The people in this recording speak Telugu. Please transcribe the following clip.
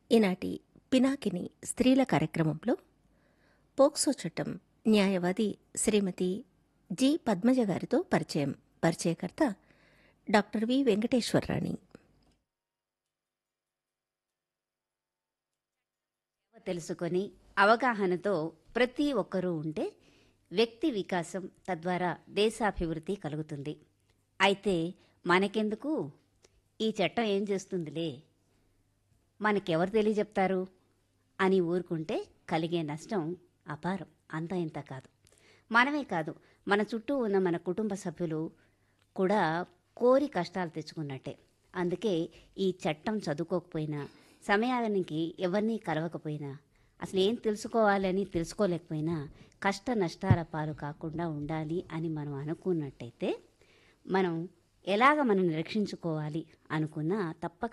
ఈనాటి పినాకిని స్త్రీల కార్యక్రమంలో పోక్సో చట్టం న్యాయవాది శ్రీమతి జి పద్మజ గారితో పరిచయం పరిచయకర్త డాక్టర్ వి వెంకటేశ్వరరాణి తెలుసుకొని అవగాహనతో ప్రతి ఒక్కరూ ఉంటే వ్యక్తి వికాసం తద్వారా దేశాభివృద్ధి కలుగుతుంది అయితే మనకెందుకు ఈ చట్టం ఏం చేస్తుందిలే మనకెవరు తెలియజెప్తారు అని ఊరుకుంటే కలిగే నష్టం అపారం అంతా ఇంత కాదు మనమే కాదు మన చుట్టూ ఉన్న మన కుటుంబ సభ్యులు కూడా కోరి కష్టాలు తెచ్చుకున్నట్టే అందుకే ఈ చట్టం చదువుకోకపోయినా సమయానికి ఎవరిని కలవకపోయినా అసలు ఏం తెలుసుకోవాలని తెలుసుకోలేకపోయినా కష్ట నష్టాల పాలు కాకుండా ఉండాలి అని మనం అనుకున్నట్టయితే మనం ఎలాగ మనం రక్షించుకోవాలి అనుకున్నా తప్పక